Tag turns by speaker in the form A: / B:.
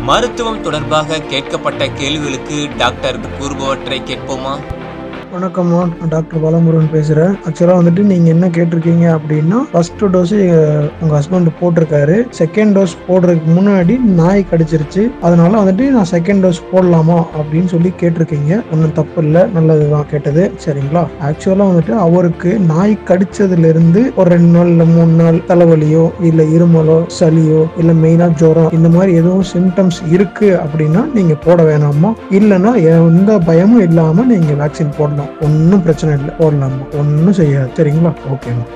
A: மருத்துவம் தொடர்பாக கேட்கப்பட்ட கேள்விகளுக்கு டாக்டர் கூறுபவற்றை கேட்போமா
B: வணக்கம்மா நான் டாக்டர் பாலமுருகன் பேசுகிறேன் ஆக்சுவலாக வந்துட்டு நீங்கள் என்ன கேட்டிருக்கீங்க அப்படின்னா ஃபர்ஸ்ட் டோஸ் உங்கள் ஹஸ்பண்ட் போட்டிருக்காரு செகண்ட் டோஸ் போடுறதுக்கு முன்னாடி நாய் கடிச்சிருச்சு அதனால வந்துட்டு நான் செகண்ட் டோஸ் போடலாமா அப்படின்னு சொல்லி கேட்டிருக்கீங்க ஒன்றும் தப்பு இல்லை நல்லது தான் கேட்டது சரிங்களா ஆக்சுவலாக வந்துட்டு அவருக்கு நாய் கடிச்சதுலேருந்து ஒரு ரெண்டு நாள் இல்லை மூணு நாள் தலைவலியோ இல்லை இருமலோ சளியோ இல்லை மெயினாக ஜுரம் இந்த மாதிரி எதுவும் சிம்டம்ஸ் இருக்கு அப்படின்னா நீங்கள் போட வேணாமா இல்லைன்னா எந்த பயமும் இல்லாமல் நீங்கள் வேக்சின் போடலாம் ஒன்றும் பிரச்சனை இல்லை போடலாமா ஒன்றும் செய்யாது சரிங்களா ஓகேம்மா